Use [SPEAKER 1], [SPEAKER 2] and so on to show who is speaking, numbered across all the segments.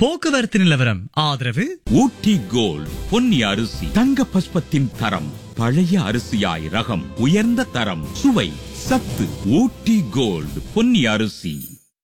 [SPEAKER 1] போக்குவரத்து நிலவரம் ஆதரவு
[SPEAKER 2] ஊட்டி கோல்ட் பொன்னி அரிசி தங்க பஸ்பத்தின் தரம் பழைய அரிசியாய் ரகம் உயர்ந்த தரம் சுவை சத்து ஊட்டி கோல்ட் பொன்னி அரிசி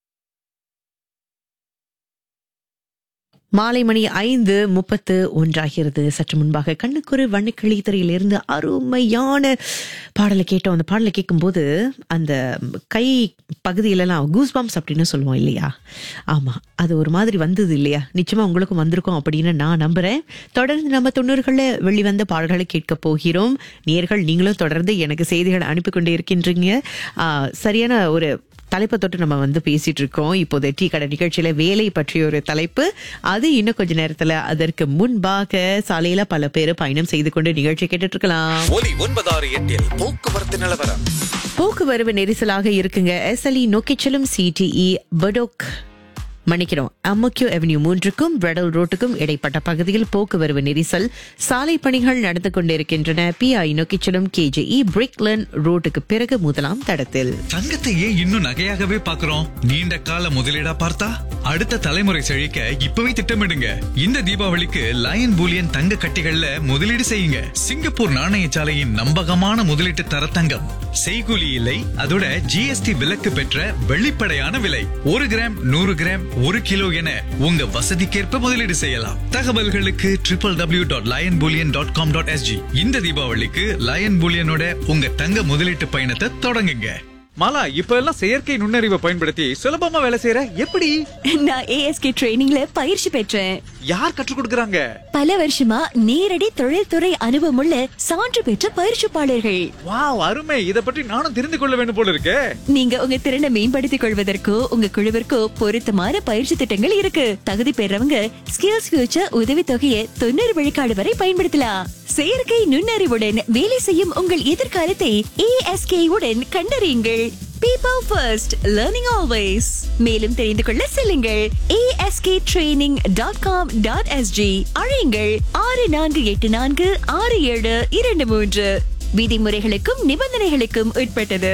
[SPEAKER 3] மாலை மணி ஐந்து முப்பத்து ஒன்றாகிறது சற்று முன்பாக கண்ணுக்குரு வண்ணக்கிளி திரையிலிருந்து அருமையான பாடலை கேட்டோம் அந்த பாடலை கேட்கும்போது அந்த கை பகுதியிலலாம் கூஸ் பம்ப்ஸ் அப்படின்னு சொல்லுவோம் இல்லையா ஆமாம் அது ஒரு மாதிரி வந்தது இல்லையா நிச்சயமா உங்களுக்கும் வந்திருக்கும் அப்படின்னு நான் நம்புறேன் தொடர்ந்து நம்ம தொண்ணூறுகளில் வெளிவந்த பாடல்களை கேட்க போகிறோம் நேர்கள் நீங்களும் தொடர்ந்து எனக்கு செய்திகளை அனுப்பி கொண்டே இருக்கின்றீங்க ஆ, சரியான ஒரு தலைப்பை தொட்டு நம்ம வந்து பேசிட்டு இருக்கோம் இப்போது டீ கடை நிகழ்ச்சியில வேலை பற்றிய ஒரு தலைப்பு அது இன்னும் கொஞ்ச நேரத்துல அதற்கு முன்பாக சாலையில பல பேர் பயணம் செய்து கொண்டு நிகழ்ச்சி கேட்டுட்டு இருக்கலாம்
[SPEAKER 4] ஒலி ஒன்பதாறு எட்டில் போக்குவரத்து நிலவரம்
[SPEAKER 3] போக்குவரவு நெரிசலாக இருக்குங்க எஸ்எல்இ நோக்கிச் செல்லும் சிடிஇ படோக் மன்னிக்கிறோம் அம்மக்யூ அவென்யூ மூன்றுக்கும் பிரெடல் ரோட்டுக்கும் இடைப்பட்ட பகுதியில் போக்குவரவு நெரிசல் சாலை பணிகள் நடந்து கொண்டிருக்கின்றன பிஐ நோக்கிச் செல்லும் கேஜிஇ பிரிக்லன் ரோட்டுக்கு பிறகு முதலாம் தடத்தில்
[SPEAKER 5] தங்கத்தை ஏன் இன்னும் நகையாகவே பார்க்கிறோம் நீண்ட கால முதலீடா பார்த்தா அடுத்த தலைமுறை செழிக்க இப்பவே திட்டமிடுங்க இந்த தீபாவளிக்கு லயன் பூலியன் தங்க கட்டிகள்ல முதலீடு செய்யுங்க சிங்கப்பூர் நாணயசாலையின் நம்பகமான முதலீட்டு தர தங்கம் செய்கூலி இல்லை அதோட ஜிஎஸ்டி விலக்கு பெற்ற வெளிப்படையான விலை ஒரு கிராம் நூறு கிராம் ஒரு கிலோ என உங்க வசதிக்கேற்ப முதலீடு செய்யலாம் தகவல்களுக்கு triple W dot lion bullion dot com dot SG இந்த தீபாவளிக்கு லயன் பூலியனோட உங்க தங்க முதலீட்டு பயணத்தை தொடங்குங்க
[SPEAKER 6] மாலா இப்ப எல்லாம் செயற்கை நுண்ணறிவை பயன்படுத்தி சுலபமா வேலை செய்யற எப்படி
[SPEAKER 7] நான் ஏஎஸ்கே ட்ரைனிங்ல பயிற்சி பெற்றேன்
[SPEAKER 6] யார் கற்றுக் கொடுக்கறாங்க
[SPEAKER 7] பல வருஷமா நேரடி தொழில்துறை அனுபவமுள்ள சான்று பெற்ற பயிற்சிப்பாளர்கள்
[SPEAKER 6] வாவ் அருமை இத பற்றி நானும் தெரிந்து கொள்ள வேண்டும் போல இருக்கே
[SPEAKER 7] நீங்க உங்க திறனை மேம்படுத்திக் கொள்வதற்கோ உங்க குழுவிற்கோ பொருத்தமான பயிற்சி திட்டங்கள் இருக்கு தகுதி பெறவங்க ஸ்கில்ஸ் ஃபியூச்சர் உதவி தொகையை தொண்ணூறு விழுக்காடு வரை பயன்படுத்தலாம் செயற்கை நுண்ணறிவுடன் வேலை செய்யும் உங்கள் எதிர்காலத்தை ஏஎஸ்கே உடன் கண்டறியுங்கள் பீப்பிள் ஃபர்ஸ்ட் லேர்னிங் ஆல்வேஸ் மேலும் தெரிந்து கொள்ள செல்லுங்கள் ASK training dot com dot SG அழையுங்கள் ஆறு நான்கு எட்டு நான்கு ஆறு ஏழு இரண்டு மூன்று விதிமுறைகளுக்கும் நிபந்தனைகளுக்கும் உட்பட்டது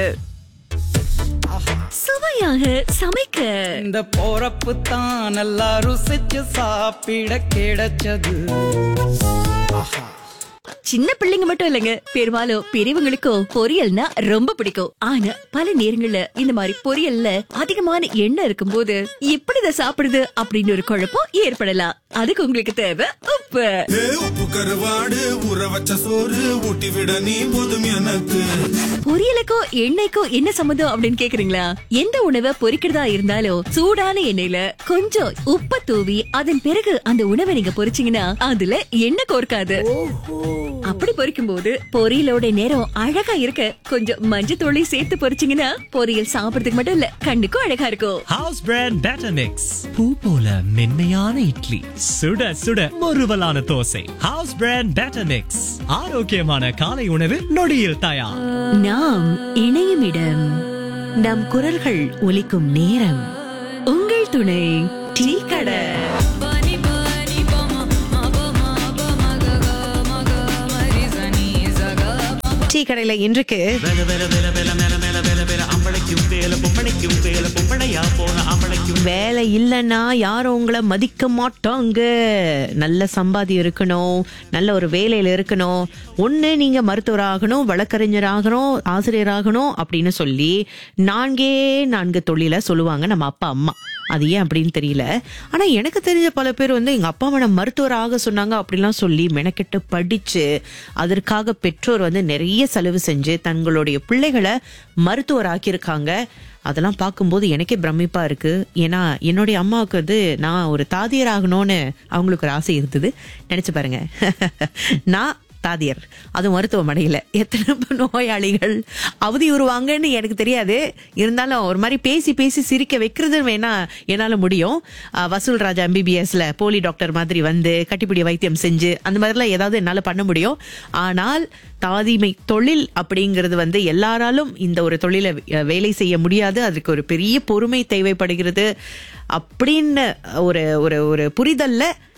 [SPEAKER 7] சுவையாக சமைக்க
[SPEAKER 8] இந்த போறப்பு தான் நல்லா ருசிச்சு சாப்பிட கிடைச்சது
[SPEAKER 7] சின்ன பிள்ளைங்க மட்டும் இல்லைங்க பெரும்பாலும் பெரியவங்களுக்கும் பொரியல்னா ரொம்ப பிடிக்கும் ஆனா பல நேரங்கள்ல இந்த மாதிரி பொரியல்ல அதிகமான எண்ணெய் இருக்கும்போது எப்படி இதை சாப்பிடுது அப்படின்னு ஒரு குழப்பம் ஏற்படலாம் அதுக்கு உங்களுக்கு தேவை உப்பு
[SPEAKER 9] ஏ, உப்பு கருவாடு ஊற வச்ச சோறு ஊட்டி விட நீ போதும் எனக்கு
[SPEAKER 7] பொரியலுக்கும் எண்ணெய்க்கும் என்ன சம்மந்தம் அப்படின்னு கேக்குறீங்களா எந்த உணவை பொரிக்கிறதா இருந்தாலும் சூடான எண்ணெயில கொஞ்சம் உப்ப தூவி அதன் பிறகு அந்த உணவை நீங்க பொரிச்சீங்கன்னா அதுல எண்ணெய் கோர்க்காது அப்படி பொரிக்கும் போது பொரியலோட நேரம் அழகா இருக்க கொஞ்சம் மஞ்சத்தூளை சேர்த்து பொரிச்சீங்கன்னா பொரியல் சாப்பிடுறதுக்கு மட்டும் இல்ல கண்ணுக்கும் அழகா இருக்கும்
[SPEAKER 1] ஹவுஸ் பிராண்ட் பேட்டர் மிக்ஸ் பூ போல மென்மையான இட்லி சுட சுட முறுவலான dosa house brand batter mix ஆரோக்கியமான காலை உணவு நொடியில் தயார்
[SPEAKER 7] நாம் இணையும் இடம்
[SPEAKER 3] நம் குரல்கள் ஒலிக்கும் நேரம்
[SPEAKER 7] உங்கள் துணை டீ கடை
[SPEAKER 3] டீ கடையில இன்றைக்கு வேலை இல்லைன்னா யாரும் உங்களை மதிக்க மாட்டாங்க நல்ல சம்பாதியம் இருக்கணும் நல்ல ஒரு வேலையில இருக்கணும் ஒண்ணு நீங்க மருத்துவராகணும் வழக்கறிஞராகணும் ஆசிரியராகணும் அப்படின்னு சொல்லி நான்கே நான்கு தொழிலை சொல்லுவாங்க நம்ம அப்பா அம்மா அது ஏன் அப்படின்னு தெரியல ஆனா எனக்கு தெரிஞ்ச பல பேர் வந்து எங்க அப்பா அம்மா மருத்துவராக சொன்னாங்க அப்படிலாம் சொல்லி மெனக்கெட்டு படிச்சு அதற்காக பெற்றோர் வந்து நிறைய செலவு செஞ்சு தங்களுடைய பிள்ளைகளை மருத்துவராக்கியிருக்காங்க அதெல்லாம் பார்க்கும்போது எனக்கே பிரமிப்பா இருக்கு ஏன்னா என்னுடைய அம்மாவுக்கு வந்து நான் ஒரு தாதியர் ஆகணும்னு அவங்களுக்கு ஒரு ஆசை இருந்தது நினைச்சு பாருங்க நான் தாதியர் அது மருத்துவமனையில் எத்தனை நோயாளிகள் அவதியுறுவாங்கன்னு எனக்கு தெரியாது இருந்தாலும் ஒரு மாதிரி பேசி பேசி சிரிக்க வைக்கிறது வேணா என்னால் முடியும் அஹ், வசூல் ராஜா எம்பிபிஎஸ்ல போலி டாக்டர் மாதிரி வந்து கட்டிப்பிடி வைத்தியம் செஞ்சு அந்த மாதிரிலாம் ஏதாவது என்னால் பண்ண முடியும் ஆனால் தாதிமை தொழில் அப்படிங்கிறது வந்து எல்லாராலும் இந்த ஒரு தொழிலை அஹ், வேலை செய்ய முடியாது அதுக்கு ஒரு பெரிய பொறுமை தேவைப்படுகிறது அப்படின்னு ஒரு ஒரு ஒரு புரிதல்ல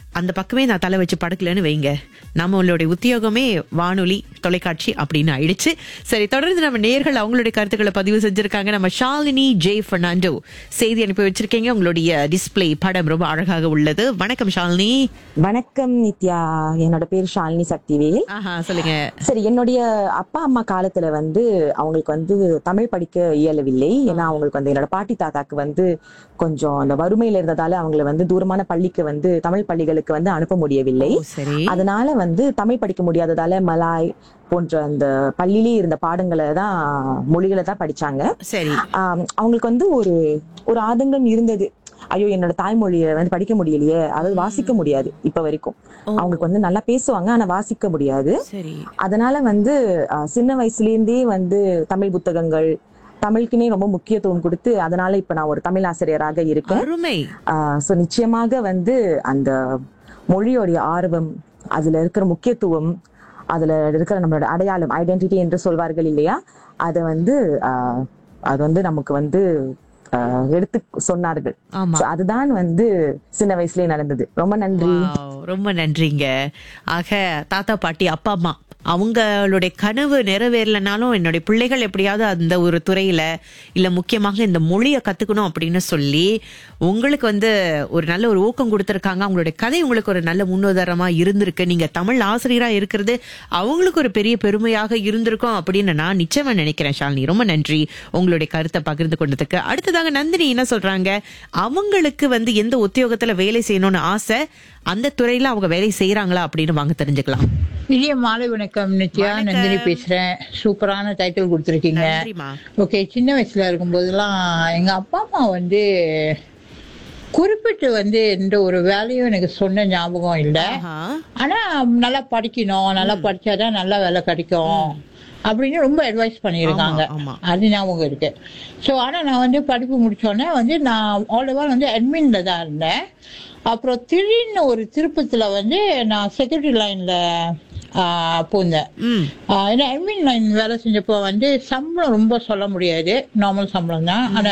[SPEAKER 3] அந்த பக்கமே நான் தலை வச்சு படுக்கலன்னு வைங்க நம்மளுடைய உத்தியோகமே வானொலி தொலைக்காட்சி அப்படின்னு ஆயிடுச்சு சரி தொடர்ந்து நம்ம நேர்கள் அவங்களுடைய கருத்துக்களை பதிவு செஞ்சிருக்காங்க நம்ம ஷாலினி ஜே பெர்னாண்டோ செய்தி அனுப்பி வச்சிருக்கீங்க உங்களுடைய டிஸ்ப்ளே படம் ரொம்ப அழகாக உள்ளது வணக்கம் ஷாலினி
[SPEAKER 10] வணக்கம் நித்யா என்னோட பேர் ஷாலினி சக்திவேல்
[SPEAKER 3] ஆஹா சொல்லுங்க
[SPEAKER 10] சரி என்னுடைய அப்பா அம்மா காலத்துல வந்து அவங்களுக்கு வந்து தமிழ் படிக்க இயலவில்லை ஏன்னா அவங்களுக்கு வந்து என்னோட பாட்டி தாத்தாக்கு வந்து கொஞ்சம் அந்த வறுமையில இருந்ததால அவங்கள வந்து தூரமான பள்ளிக்கு வந்து தமிழ் பள்ளிகளுக்கு வந்து அனுப்ப முடியவில்லை
[SPEAKER 3] ஓ, சரி
[SPEAKER 10] அதனால வந்து தமிழ் படிக்க முடியாததால மலாய் போன்ற அந்த பள்ளியிலே இருந்த பாடங்களை தான் மொழிகளை தான் படிச்சாங்க
[SPEAKER 3] சரி
[SPEAKER 10] ஆம், அவங்களுக்கு வந்து ஒரு ஒரு ஆதங்கம் இருந்தது ஐயோ என்னோட தாய்மொழியை வந்து படிக்க முடியலையே அதாவது வாசிக்க முடியாது இப்ப வரைக்கும் அவங்களுக்கு வந்து நல்லா பேசுவாங்க ஆனா வாசிக்க முடியாது
[SPEAKER 3] சரி
[SPEAKER 10] அதனால வந்து அஹ், சின்ன வயசுல இருந்தே வந்து தமிழ் புத்தகங்கள் தமிழுக்குனே ரொம்ப முக்கியத்துவம் கொடுத்து அதனால இப்ப நான் ஒரு தமிழ் ஆசிரியராக இருக்கேன்
[SPEAKER 3] அருமை
[SPEAKER 10] ஸோ நிச்சயமாக வந்து அந்த மொழியோடைய ஆர்வம் அதுல இருக்கிற முக்கியத்துவம் அதுல இருக்கிற நம்மளோட அடையாளம் ஐடென்டிட்டி என்று சொல்வார்கள் இல்லையா அதை வந்து ஆஹ், அது வந்து நமக்கு வந்து ஆஹ், எடுத்து சொன்னார்கள்
[SPEAKER 3] ஆமா
[SPEAKER 10] So அதுதான் வந்து சின்ன வயசுலயே நடந்தது ரொம்ப நன்றி
[SPEAKER 3] Wow, ரொம்ப நன்றிங்க ஆக தாத்தா பாட்டி அப்பா அம்மா அவங்களுடைய கனவு நிறைவேறலனாலும் என்னுடைய பிள்ளைகள் எப்படியாவது அந்த ஒரு துறையில இல்ல முக்கியமாக இந்த மொழியை கத்துக்கணும் அப்படின்னு சொல்லி உங்களுக்கு வந்து ஒரு நல்ல ஒரு ஊக்கம் கொடுத்திருக்காங்க அவங்களுடைய கதை உங்களுக்கு ஒரு நல்ல முன்னுதாரணமா இருந்திருக்கு நீங்க தமிழ் ஆசிரியரா இருக்கிறது அவங்களுக்கு ஒரு பெரிய பெருமையாக இருந்திருக்கும் அப்படின்னு நான் நிச்சயமா நினைக்கிறேன் ஷாலினி ரொம்ப நன்றி உங்களுடைய கருத்தை பகிர்ந்து கொண்டதுக்கு அடுத்ததாக நந்தினி என்ன சொல்றாங்க அவங்களுக்கு வந்து எந்த உத்தியோகத்துல வேலை செய்யணும்னு ஆசை அந்த துறையில அவங்க வேலை செய்யறாங்களா அப்படின்னு வாங்க தெரிஞ்சுக்கலாம்
[SPEAKER 11] இனிய மாலை வணக்கம் நித்யா
[SPEAKER 3] வணக்கம்.
[SPEAKER 11] நந்தினி பேசுறேன் சூப்பரான டைட்டில் கொடுத்துருக்கீங்க
[SPEAKER 3] நன்றிமா
[SPEAKER 11] ஓகே சின்ன வயசுல இருக்கும்போதெல்லாம் எங்க அப்பா அம்மா வந்து குறிப்பிட்டு வந்து எந்த ஒரு வேலையும் எனக்கு சொன்ன ஞாபகம் இல்லை
[SPEAKER 3] ஆஹா.
[SPEAKER 11] ஆனா நல்லா படிக்கணும் நல்லா படிச்சாதான் நல்ல வேலை கிடைக்கும் அப்படின்னு ரொம்ப அட்வைஸ் பண்ணியிருக்காங்க
[SPEAKER 3] ஆமா, ஆமா.
[SPEAKER 11] அது ஞாபகம் இருக்கு ஸோ ஆனா நான் வந்து படிப்பு முடிச்சோடனே வந்து நான் ஆல் ஓவர் வந்து அட்மின்ல தான் இருந்தேன் அப்புறம் திடீர்னு ஒரு திருப்பத்துல வந்து நான் செக்யூரிட்டி லைன்ல பூந்தேன்
[SPEAKER 3] ம்
[SPEAKER 11] ஆஹ் ஏன்னா அட்மின் லைன் வேலை செஞ்சப்போ வந்து சம்பளம் ரொம்ப சொல்ல முடியாது நார்மல் சம்பளம் தான் ஆனா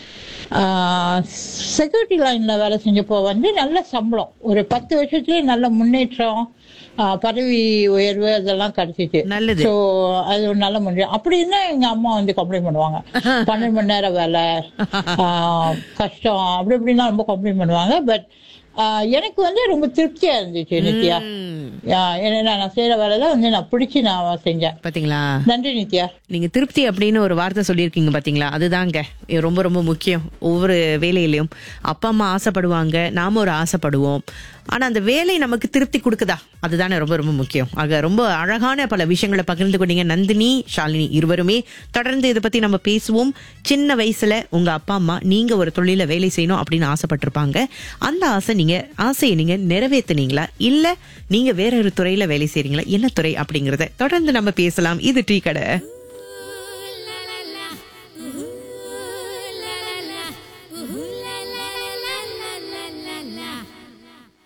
[SPEAKER 11] செக்யூரிட்டி லைன்ல வேலை செஞ்சப்போ வந்து நல்ல சம்பளம் ஒரு பத்து வருஷத்துலயே நல்ல முன்னேற்றம் ஆஹ் பதவி உயர்வு அதெல்லாம் கிடைச்சிச்சு
[SPEAKER 3] நல்லது.
[SPEAKER 11] ஸோ அது ஒரு நல்ல முன்னேற்றம் அப்படி இருந்தா எங்க அம்மா வந்து கம்ப்ளைண்ட் பண்ணுவாங்க பன்னெண்டு மணி நேரம் வேலை ஆஹ் கஷ்டம் அப்படி இப்படின்னா ரொம்ப கம்ப்ளைண்ட் பண்ணுவாங்க பட் எனக்கு வந்து ரொம்ப திருப்தியா இருந்துச்சு நித்யா
[SPEAKER 3] ம்.
[SPEAKER 11] ஆஹ் ஏன்னா நான் செய்யற வேலையில வந்து நான் பிடிச்சு நான் செஞ்சேன்
[SPEAKER 3] பாத்தீங்களா
[SPEAKER 11] நன்றி நித்யா
[SPEAKER 3] நீங்க திருப்தி அப்படின்னு ஒரு வார்த்தை சொல்லியிருக்கீங்க பாத்தீங்களா அதுதாங்க இது ரொம்ப ரொம்ப முக்கியம் ஒவ்வொரு வேலையிலயும் அப்பா அம்மா ஆசைப்படுவாங்க நாம ஒரு ஆசைப்படுவோம் ஆனா அந்த வேலை நமக்கு திருப்தி கொடுக்குதா அதுதானே ரொம்ப ரொம்ப முக்கியம் ஆக ரொம்ப அழகான பல விஷயங்களை பகிர்ந்து கொண்டீங்க நந்தினி ஷாலினி இருவருமே தொடர்ந்து இதை பத்தி நம்ம பேசுவோம் சின்ன வயசுல உங்க அப்பா அம்மா நீங்க ஒரு தொழில வேலை செய்யணும் அப்படின்னு ஆசைப்பட்டிருப்பாங்க அந்த ஆசை நீங்க ஆசையை நீங்க நிறைவேத்துனீங்களா இல்ல நீங்க வேற ஒரு துறையில வேலை செய்றீங்களா என்ன துறை அப்படிங்கறத தொடர்ந்து நம்ம பேசலாம் இது டீ கடை